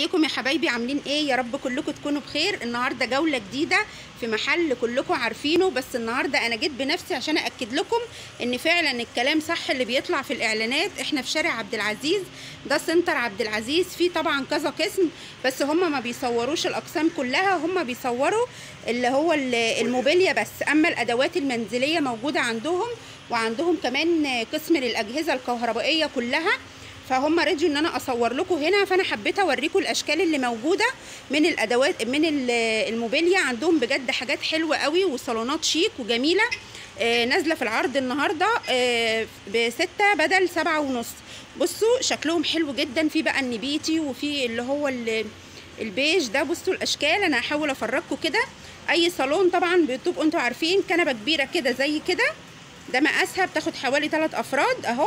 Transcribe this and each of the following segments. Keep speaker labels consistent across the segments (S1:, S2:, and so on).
S1: ازيكم يا حبايبي عاملين ايه يا رب كلكم تكونوا بخير النهارده جوله جديده في محل كلكم عارفينه بس النهارده انا جيت بنفسي عشان اكد لكم ان فعلا الكلام صح اللي بيطلع في الاعلانات احنا في شارع عبد العزيز ده سنتر عبد العزيز فيه طبعا كذا قسم بس هم ما بيصوروش الاقسام كلها هم بيصوروا اللي هو ال- الموبيليا بس اما الادوات المنزليه موجوده عندهم وعندهم كمان قسم للاجهزه الكهربائيه كلها فهم رضيوا ان انا اصور لكم هنا فانا حبيت اوريكم الاشكال اللي موجوده من الادوات من ال- الموبيليا عندهم بجد حاجات حلوه قوي وصالونات شيك وجميله آه نازله في العرض النهارده آه بستة بدل سبعة ونص بصوا شكلهم حلو جدا في بقى النبيتي وفي اللي هو ال- البيج ده بصوا الاشكال انا هحاول افرجكم كده اي صالون طبعا بتبقوا انتوا عارفين كنبه كبيره كده زي كده ده مقاسها بتاخد حوالي 3 افراد اهم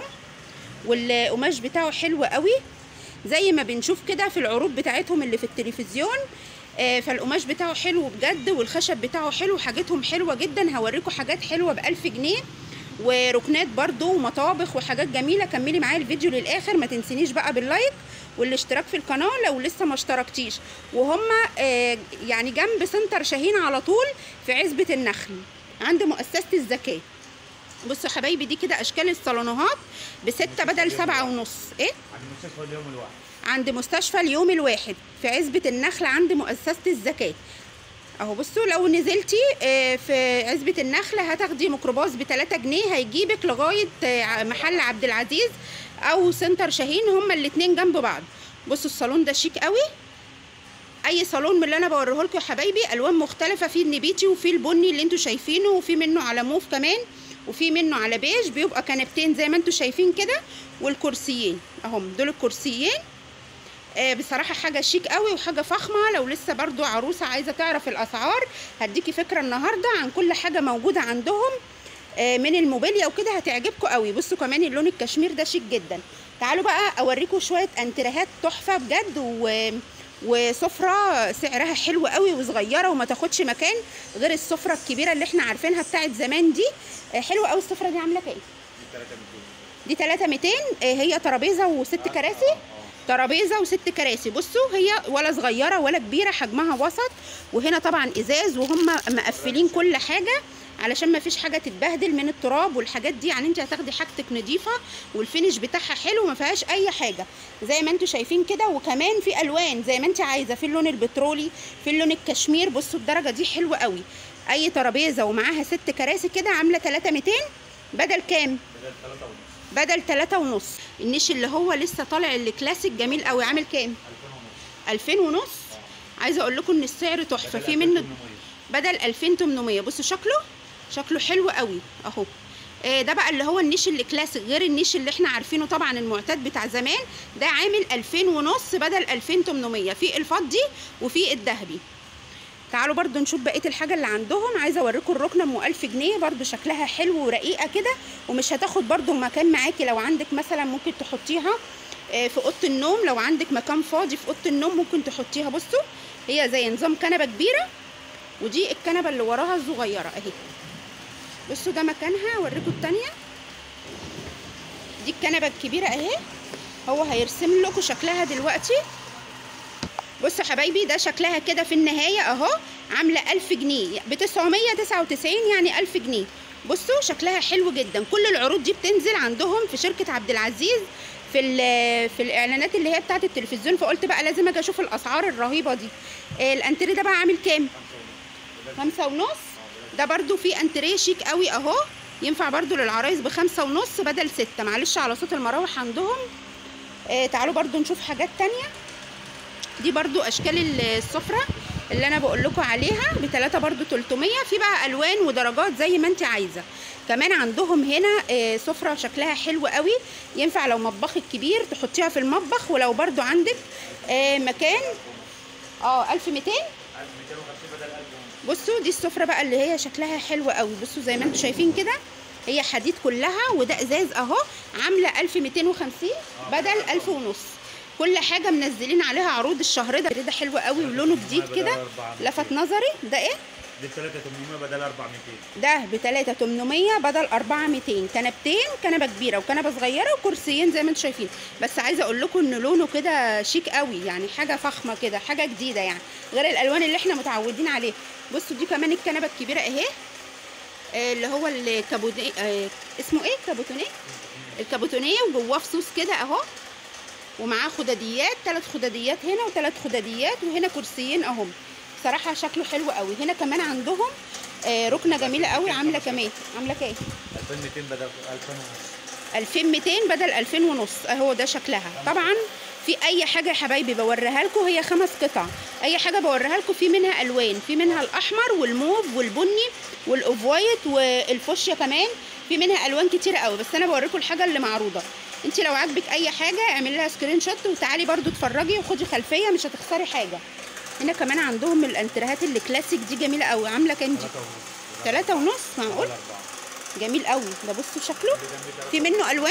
S1: والقماش بتاعه حلو قوي زي ما بنشوف كده في العروض بتاعتهم اللي في التلفزيون آه، فالقماش بتاعه حلو بجد والخشب بتاعه حلو حاجتهم حلوه جدا هوريكم حاجات حلوه بألف جنيه وركنات برضو ومطابخ وحاجات جميله كملي معايا الفيديو للاخر ما تنسينيش بقى باللايك والاشتراك في القناه لو لسه ما اشتركتيش وهم آه، يعني جنب سنتر شاهين على طول في عزبه النخل عند مؤسسه الزكاه بصوا يا حبايبي دي كده اشكال الصالونات بستة بدل سبعة ونص ايه
S2: عند مستشفى اليوم الواحد
S1: عند مستشفى اليوم الواحد في عزبة النخل عند مؤسسة الزكاة اهو بصوا لو نزلتي آه، في عزبة النخل هتاخدي ميكروباص ب 3 جنيه هيجيبك لغاية آه، محل عبد العزيز او سنتر شاهين هما الاتنين جنب بعض بصوا الصالون ده شيك قوي اي صالون من اللي انا بوريه لكم يا حبايبي الوان مختلفه في النبيتي وفي البني اللي انتوا شايفينه وفي منه على موف كمان وفي منه على بيج بيبقى كنبتين زي ما انتوا شايفين كده والكرسيين اهم دول الكرسيين آه بصراحه حاجه شيك قوي وحاجه فخمه لو لسه برضو عروسه عايزه تعرف الاسعار هديكي فكره النهارده عن كل حاجه موجوده عندهم آه من الموبيليا وكده هتعجبكم قوي بصوا كمان اللون الكشمير ده شيك جدا تعالوا بقى اوريكم شويه انتريهات تحفه بجد و وسفرة سعرها حلو قوي وصغيرة وما تاخدش مكان غير السفرة الكبيرة اللي احنا عارفينها بتاعت زمان دي آه، حلوة قوي السفرة دي عاملة كام؟ دي 3 200 آه، هي ترابيزة وست كراسي ترابيزه وست كراسي بصوا هي ولا صغيره ولا كبيره حجمها وسط وهنا طبعا ازاز وهم مقفلين كل حاجه علشان ما فيش حاجه تتبهدل من التراب والحاجات دي يعني انت هتاخدي حاجتك نظيفه والفينش بتاعها حلو ما فيهاش اي حاجه زي ما انتوا شايفين كده وكمان في الوان زي ما انت عايزه في اللون البترولي في اللون الكشمير بصوا الدرجه دي حلوه قوي اي ترابيزه ومعاها ست كراسي كده عامله 3 200 بدل كام
S2: بدل ثلاثة ونص
S1: بدل 3 ونص النيش اللي هو لسه طالع اللي كلاسيك جميل قوي عامل كام
S2: 2000 ونص
S1: 2000 ونص عايزه اقول لكم ان السعر تحفه في منه بدل 2800 بصوا شكله شكله حلو قوي اهو آه، ده بقى اللي هو النيش اللي كلاسيك غير النيش اللي احنا عارفينه طبعا المعتاد بتاع زمان ده عامل 2000 ونص بدل 2800 في الفضي وفي الذهبي تعالوا برضو نشوف بقيه الحاجه اللي عندهم عايزه اوريكم الركنه ام 1000 جنيه برضو شكلها حلو ورقيقه كده ومش هتاخد برضو مكان معاكي لو عندك مثلا ممكن تحطيها آه، في اوضه النوم لو عندك مكان فاضي في اوضه النوم ممكن تحطيها بصوا هي زي نظام كنبه كبيره ودي الكنبه اللي وراها الصغيره اهي بصوا ده مكانها اوريكم التانية دي الكنبه الكبيره اهي هو هيرسم لكم شكلها دلوقتي بصوا يا حبايبي ده شكلها كده في النهايه اهو عامله 1000 جنيه ب 999 يعني 1000 جنيه بصوا شكلها حلو جدا كل العروض دي بتنزل عندهم في شركه عبد العزيز في ال- في الاعلانات اللي هي بتاعه التلفزيون فقلت بقى لازم اجي اشوف الاسعار الرهيبه دي آه، الانتري ده بقى عامل كام خمسة ونص ده برضو في انتريه شيك قوي اهو ينفع برضو للعرايس بخمسة ونص بدل ستة معلش على صوت المراوح عندهم آه تعالوا برضو نشوف حاجات تانية دي برضو اشكال ال- السفرة اللي انا بقول لكم عليها بتلاتة برضو 300 في بقى الوان ودرجات زي ما انت عايزة كمان عندهم هنا آه، سفرة شكلها حلو قوي ينفع لو مطبخك كبير تحطيها في المطبخ ولو برضو عندك آه، مكان اه 1200
S2: 1250 بدل 1000 ونص
S1: بصوا دي السفرة بقى اللي هي شكلها حلو قوي بصوا زي ما انتم شايفين كده هي حديد كلها وده ازاز اهو عامله 1250 بدل 1000 ونص كل حاجه منزلين عليها عروض الشهر ده ده حلو قوي ولونه جديد كده لفت نظري ده ايه
S2: دي ب 3800 بدل 4200
S1: ده ب 3800 بدل 4200 كنبتين كنبه كبيره وكنبه صغيره وكرسيين زي ما انتم شايفين بس عايزه اقول لكم ان لونه كده شيك قوي يعني حاجه فخمه كده حاجه جديده يعني غير الالوان اللي احنا متعودين عليها بصوا دي كمان الكنبه الكبيره اهي آه، اللي هو الكابوتي آه، اسمه ايه كابوتونيه الكابوتونيه وجواه فصوص كده اهو ومعاه خداديات ثلاث خداديات هنا وثلاث خداديات وهنا كرسيين اهم صراحه شكله حلو قوي هنا كمان عندهم آه، ركنه جميله قوي عامله كمان عامله كام
S2: 2200 بدل 2000 ونص
S1: 2200 بدل 2000 ونص اهو ده شكلها طبعا في اي حاجه يا حبايبي بوريها لكم هي خمس قطع اي حاجه بوريها لكم في منها الوان في منها الاحمر والموف والبني والاوف وايت والفوشيا كمان في منها الوان كتيره قوي بس انا بوريكم الحاجه اللي معروضه انت لو عاجبك اي حاجه اعملي لها سكرين شوت وتعالي برضو اتفرجي وخدي خلفيه مش هتخسري حاجه هنا كمان عندهم الانتريهات اللي كلاسيك دي جميله قوي عامله كام دي
S2: 3 ونص
S1: ثلاثة ونص معقول جميل قوي ده بصوا شكله في منه الوان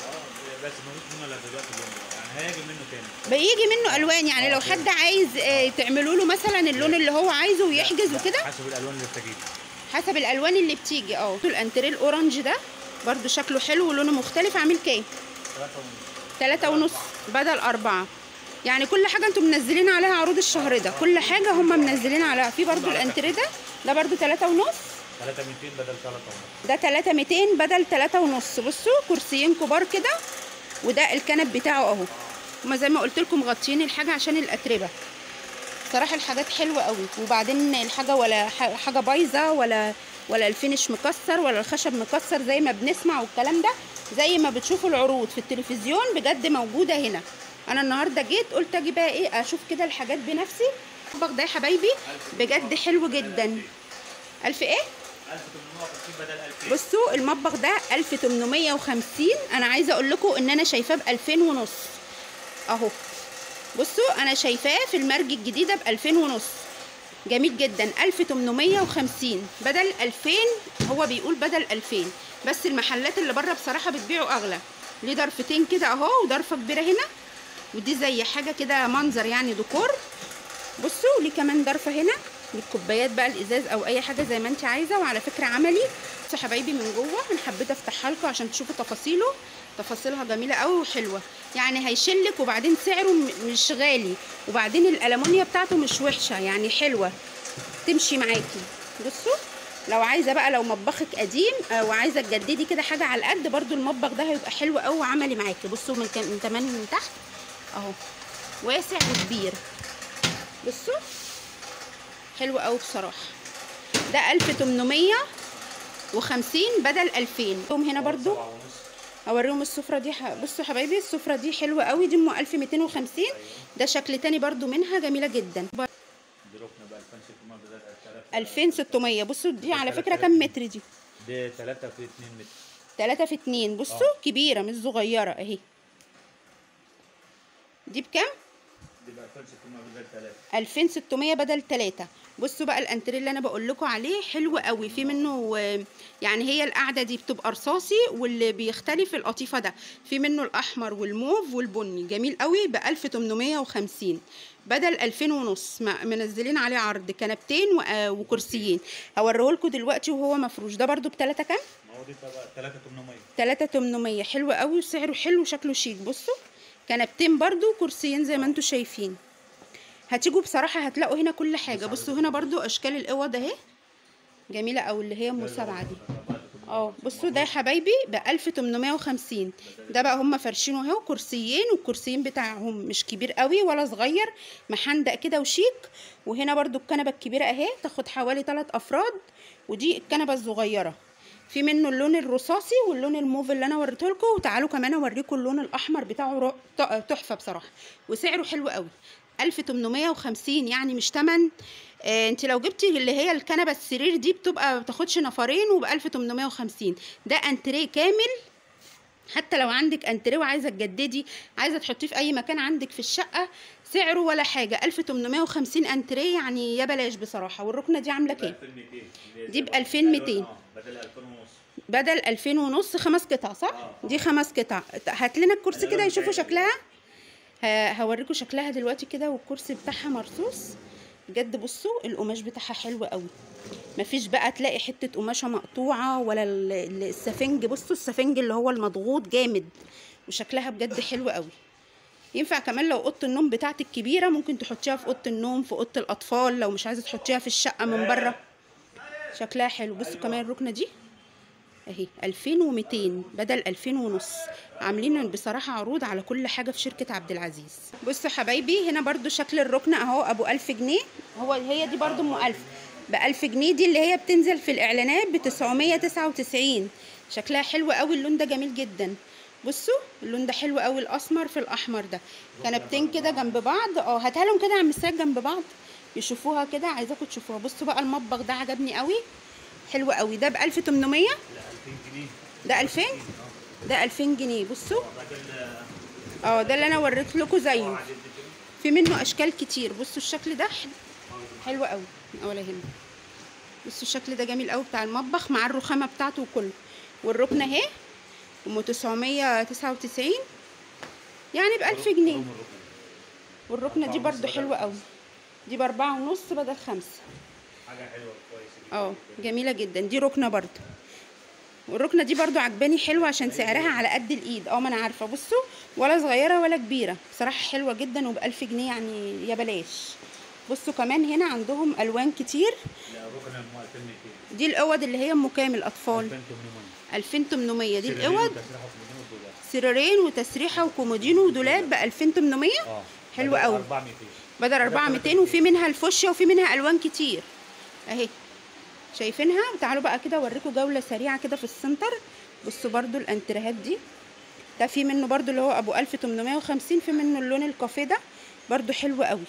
S2: بس مفيش منه الا دلوقتي اللون ده يعني هيجي منه تاني
S1: بيجي منه الوان يعني لو حد عايز آه، تعملوا له مثلا اللون اللي هو عايزه ويحجز وكده
S2: حسب الالوان اللي بتجيب
S1: حسب الالوان اللي بتيجي اه الانتريه الاورنج ده برضو شكله حلو ولونه مختلف عامل كام
S2: 3 ونص
S1: تلاتة ونص بدل أربعة يعني كل حاجة انتم منزلين عليها عروض الشهر ده كل حاجة هم منزلين عليها في برضو الانتريه ده ده برضو تلاتة ونص
S2: 3200 بدل 3 ونص
S1: ده تلاتة ميتين بدل تلاتة ونص بصوا كرسيين كبار كده وده الكنب بتاعه اهو هما زي ما قلت لكم مغطيين الحاجة عشان الأتربة صراحة الحاجات حلوة قوي وبعدين الحاجة ولا ح- حاجة بايظة ولا ولا الفينش مكسر ولا الخشب مكسر زي ما بنسمع والكلام ده زي ما بتشوفوا العروض في التلفزيون بجد موجودة هنا انا النهارده جيت قلت اجي بقى ايه اشوف كده الحاجات بنفسي المطبخ ده يا حبايبي بجد حلو جدا الف ايه
S2: 1850 بدل 2000
S1: بصوا المطبخ ده 1850 انا عايزه اقول لكم ان انا شايفاه ب 2000 ونص اهو بصوا انا شايفاه في المرج الجديده ب 2000 ونص جميل جدا 1850 بدل 2000 هو بيقول بدل 2000 بس المحلات اللي بره بصراحه بتبيعه اغلى ليه ضرفتين كده اهو وضرفه كبيره هنا ودي زي حاجه كده منظر يعني ديكور بصوا ليه كمان ضرفه هنا للكوبايات بقى الازاز او اي حاجه زي ما انت عايزه وعلى فكره عملي بصوا حبايبي من جوه انا حبيت افتحها لكم عشان تشوفوا تفاصيله تفاصيلها جميله قوي وحلوه يعني هيشلك وبعدين سعره م- مش غالي وبعدين الالومنيا بتاعته مش وحشه يعني حلوه تمشي معاكي بصوا لو عايزه بقى لو مطبخك قديم او عايزه تجددي كده حاجه على القد برضو المطبخ ده هيبقى حلو قوي وعملي معاكي بصوا من كان من كمان من تحت اهو واسع وكبير بصوا حلو قوي بصراحه ده 1850 بدل 2000 هم هنا برضو
S2: سبعة ونص
S1: اوريهم السفره دي ح- بصوا يا حبايبي السفره دي حلوه قوي دي ام 1250 ده شكل تاني برضو منها جميله جدا
S2: دي ركنه ب 2600 بدل 3000
S1: 2600 بصوا دي على فكره كام متر دي
S2: دي 3 في 2 متر
S1: 3 في 2 بصوا
S2: آه.
S1: كبيره مش صغيره اهي دي بكام
S2: دي ب 2600 بدل 3
S1: 2600 بدل 3 بصوا بقى الانتريه اللي انا بقول لكم عليه حلو قوي في منه آه، يعني هي القعده دي بتبقى رصاصي واللي بيختلف القطيفه ده في منه الاحمر والموف والبني جميل قوي ب 1850 بدل 2000 ونص ما- منزلين عليه عرض كنبتين و- آه، وكرسيين هوريه لكم دلوقتي وهو مفروش ده برضو بتلاتة كام
S2: ما هو دي تبع 3800
S1: 3800 حلو قوي وسعره حلو وشكله شيك بصوا كنبتين برضو وكرسيين زي ما انتم شايفين هتيجوا بصراحة هتلاقوا هنا كل حاجة بصوا هنا برضو أشكال الأوض أهي جميلة أوي اللي هي أم سبعة دي اه بصوا ده يا حبايبي ب 1850 ده بقى هم فارشينه اهو كرسيين والكرسيين بتاعهم مش كبير قوي ولا صغير محندق كده وشيك وهنا برضو الكنبه الكبيره اهي تاخد حوالي 3 افراد ودي الكنبه الصغيره في منه اللون الرصاصي واللون الموف اللي انا وريته لكم وتعالوا كمان اوريكم اللون الاحمر بتاعه رو- ت- تحفه بصراحه وسعره حلو قوي 1850 يعني مش تمن آه انت لو جبتي اللي هي الكنبه السرير دي بتبقى ما بتاخدش نفرين وب 1850 ده انتريه كامل حتى لو عندك انتريه وعايزه تجددي عايزه تحطيه في اي مكان عندك في الشقه سعره ولا حاجه 1850 انتريه يعني يا بلاش بصراحه والركنه دي عامله كام
S2: 2200
S1: دي ب 2200.
S2: آه، بدل 2000 ونص
S1: بدل 2000 ونص خمس قطع صح
S2: آه.
S1: دي خمس قطع هات لنا الكرسي كده
S2: الألوان
S1: يشوفوا
S2: بتاعتها.
S1: شكلها ه- هوريكم شكلها دلوقتي كده والكرسي بتاعها مرصوص بجد بصوا القماش بتاعها حلو قوي مفيش بقى تلاقي حته قماشه مقطوعه ولا ال- ال- السفنج بصوا السفنج اللي هو المضغوط جامد وشكلها بجد حلو قوي ينفع كمان لو اوضه النوم بتاعتك كبيره ممكن تحطيها في اوضه النوم في اوضه الاطفال لو مش عايزه تحطيها في الشقه من بره شكلها حلو بصوا كمان الركنه دي اهي 2200 بدل 2000 ونص عاملين بصراحه عروض على كل حاجه في شركه عبد العزيز بصوا حبايبي هنا برضو شكل الركنه اهو ابو 1000 جنيه هو هي دي برضو ام 1000 ب 1000 جنيه دي اللي هي بتنزل في الاعلانات ب 999 شكلها حلو قوي اللون ده جميل جدا بصوا اللون ده حلو قوي الاسمر في الاحمر ده كنبتين كده جنب بعض اه هاتها لهم كده يا عم السيد جنب بعض يشوفوها كده عايزاكم تشوفوها بصوا بقى المطبخ ده عجبني قوي حلو قوي ده ب 1800
S2: لا 2000 جنيه
S1: ده 2000
S2: اه
S1: ده 2000 جنيه بصوا
S2: راجل
S1: اه ده اللي انا وريت لكم زيه
S2: عدد كده
S1: في منه اشكال كتير بصوا الشكل ده حلو- حلو قوي ولا يهمك بصوا الشكل ده جميل قوي بتاع المطبخ مع الرخامه بتاعته وكله والركنه اهي ام 999 يعني ب 1000 جنيه
S2: رقم الرقم.
S1: والركنه دي
S2: أربعة ونص
S1: برضو
S2: بدل
S1: حلوه قوي دي باربعة ونص بدل خمسة
S2: حاجه حلوه كويسه
S1: اه جميله جدا دي ركنه برضو والركنه دي برضو عجباني حلوه عشان سعرها على قد الايد اه ما انا عارفه بصوا ولا صغيره ولا كبيره بصراحه حلوه جدا وب 1000 جنيه يعني يا بلاش بصوا كمان هنا عندهم الوان كتير
S2: لا رقم ام 2200
S1: دي الاوض اللي هي ام كامل اطفال
S2: 2800
S1: 2800 دي
S2: سريرين
S1: الاوض
S2: وتسريحة في المدينة والدولار.
S1: سريرين وتسريحه وكومودينو ودولاب ب 2800
S2: اه
S1: حلو
S2: بدل
S1: قوي.
S2: 4200
S1: بدل 4200 وفي منها الفوشيا وفي منها الوان كتير اهي شايفينها تعالوا بقى كده اوريكم جوله سريعه كده في السنتر بصوا برضو الانتريهات دي ده في منه برضو اللي هو ابو 1850 في منه اللون الكافيه ده برضو حلو قوي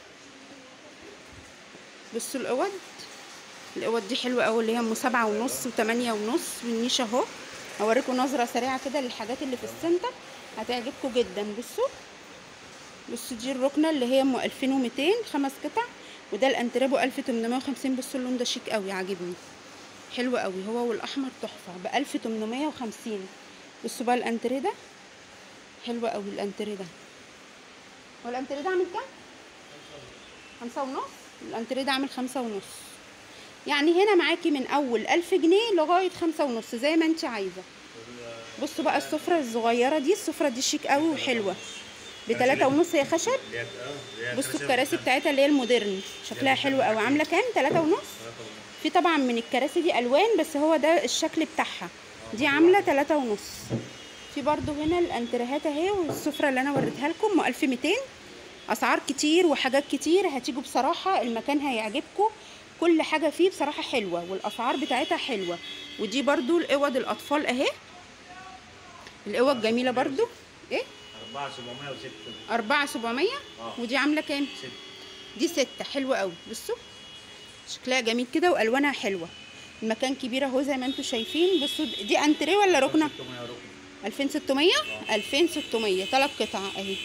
S1: بصوا الاوض الاوض دي حلوه قوي اللي هي ام سبعة ونص وتمانية ونص والنيش اهو اوريكم نظره سريعه كده للحاجات اللي في السنتر هتعجبكم جدا بصوا بصوا دي الركنه اللي هي ام 2200 خمس قطع وده الانتريبو 1850 بصوا اللون ده شيك قوي عاجبني حلو قوي هو والاحمر تحفه ب 1850 بصوا بقى الانتريه ده حلو قوي الانتريه ده هو الانتريه ده عامل كام خمسة ونص الانتريه ده عامل خمسة ونص يعني هنا معاكي من اول ألف جنيه لغاية خمسة ونص زي ما انت عايزة بصوا بقى السفرة الصغيرة دي السفرة دي شيك قوي وحلوة بتلاتة ونص هي خشب
S2: اللي هي- اه اللي هي
S1: بصوا
S2: كراسي
S1: الكراسي
S2: بتاعت-
S1: بتاعتها اللي هي المودرن شكلها حلو قوي عامله كام تلاتة ونص
S2: ثلاثة ونص.
S1: في طبعا من الكراسي دي الوان بس هو ده الشكل بتاعها دي عامله تلاتة ونص في برضو هنا الانتريهات اهي والسفره اللي انا وريتها لكم 1200 اسعار كتير وحاجات كتير هتيجوا بصراحه المكان هيعجبكم كل حاجه فيه بصراحه حلوه والاسعار بتاعتها حلوه ودي برضو الاوض الاطفال اهي الاوض جميله برضو ايه
S2: 4706
S1: أربعة سبعمية
S2: اه.
S1: ودي عاملة كام؟
S2: 6
S1: دي ستة حلوة قوي بصوا شكلها جميل كده والوانها حلوه المكان كبير اهو زي ما انتم شايفين بصوا دي انتريه ولا ركنه
S2: 600 ركن
S1: 2600 2600 ثلاث قطع اهي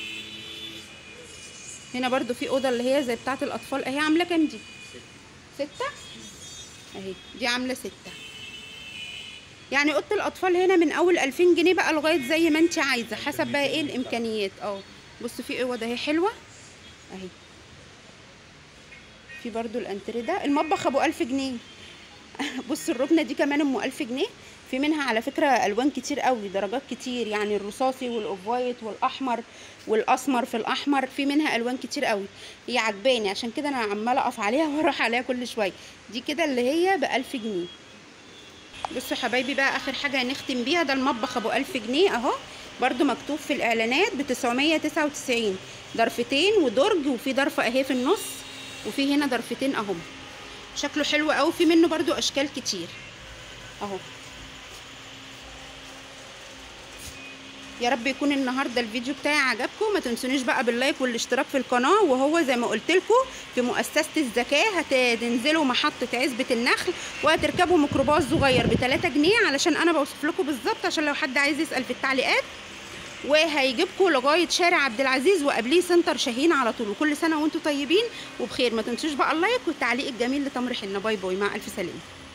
S1: هنا برضو في اوضه اللي هي زي بتاعه الاطفال اهي عامله كام دي ستة اهي دي عامله ستة يعني اوضه الاطفال هنا من اول 2000 جنيه بقى لغايه زي ما انت عايزه حسب بقى ايه الامكانيات اه بصوا في اوضه اهي حلوه اهي في برضو الانتريه ده المطبخ ابو 1000 جنيه بصوا الركنه دي كمان ام 1000 جنيه في منها على فكره الوان كتير قوي درجات كتير يعني الرصاصي والاوف وايت والاحمر والاسمر في الاحمر في منها الوان كتير قوي هي عجباني عشان كده انا عماله اقف عليها واروح عليها كل شويه دي كده اللي هي ب 1000 جنيه بصوا يا حبايبي بقى اخر حاجه هنختم بيها ده المطبخ ابو 1000 جنيه اهو برضو مكتوب في الاعلانات ب 999 ضرفتين ودرج وفي ضرفه اهي في النص وفي هنا ضرفتين اهم شكله حلو قوي في منه برضو اشكال كتير اهو يا رب يكون النهارده الفيديو بتاعي عجبكم ما تنسونيش بقى باللايك والاشتراك في القناه وهو زي ما قلت لكم في مؤسسه الزكاه هتنزلوا محطه عزبه النخل وهتركبوا ميكروباص صغير ب 3 جنيه علشان انا بوصف لكم بالظبط عشان لو حد عايز يسال في التعليقات وهيجيبكم لغايه شارع عبد العزيز وقبليه سنتر شاهين على طول وكل سنه وانتم طيبين وبخير ما تنسوش بقى اللايك والتعليق الجميل لتمر حنه باي باي مع الف سلامه